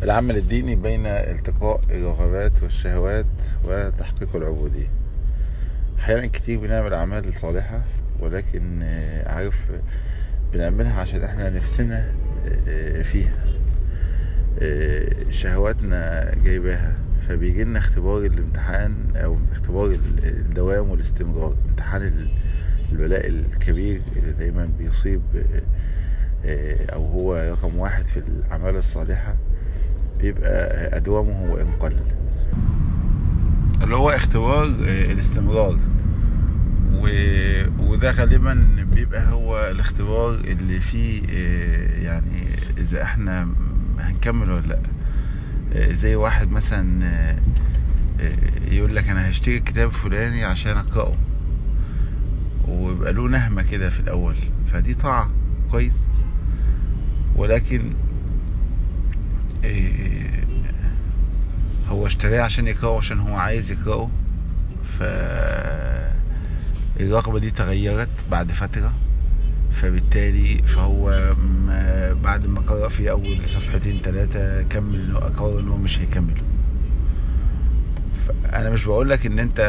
العمل الديني بين التقاء الرغبات والشهوات وتحقيق العبودية احيانا كتير بنعمل اعمال صالحة ولكن عارف بنعملها عشان احنا نفسنا فيها شهواتنا جايباها فبيجي لنا اختبار الامتحان او اختبار الدوام والاستمرار امتحان البلاء الكبير اللي دايما بيصيب او هو رقم واحد في الاعمال الصالحة بيبقى ادوامه وان قل اللي هو اختبار الاستمرار و... وده غالبا بيبقى هو الاختبار اللي فيه يعني اذا احنا هنكمل ولا لا زي واحد مثلا يقول لك انا هشتري كتاب فلاني عشان اقراه ويبقى له نهمة كده في الاول فدي طاعة كويس ولكن هو اشتراه عشان يقرأه عشان هو عايز يقرأه فالرغبة دي تغيرت بعد فترة فبالتالي فهو ما بعد ما قرأ في اول صفحتين ثلاثة كمل انه اقرر انه مش هيكمله انا مش بقول لك ان انت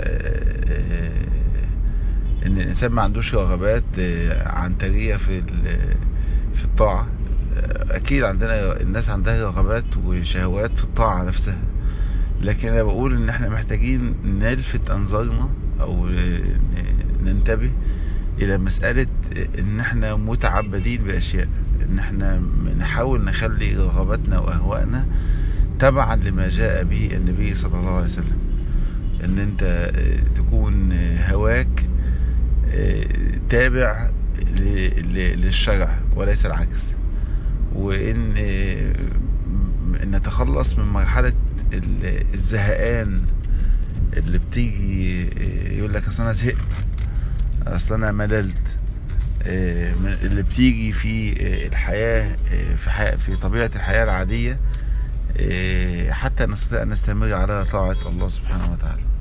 ان الانسان ما عندوش رغبات عنترية في في الطاعة اكيد عندنا الناس عندها رغبات وشهوات في الطاعة نفسها لكن انا بقول ان احنا محتاجين نلفت انظارنا او ننتبه الى مسألة ان احنا متعبدين باشياء ان احنا نحاول نخلي رغباتنا واهوائنا تبعا لما جاء به النبي صلى الله عليه وسلم ان انت تكون هواك تابع للشرع وليس العكس وان نتخلص من مرحلة الزهقان اللي بتيجي يقول لك اصل انا زهقت اصل انا مللت اللي بتيجي في الحياة في, حياة في طبيعة الحياة العادية حتى نستطيع ان نستمر على طاعة الله سبحانه وتعالى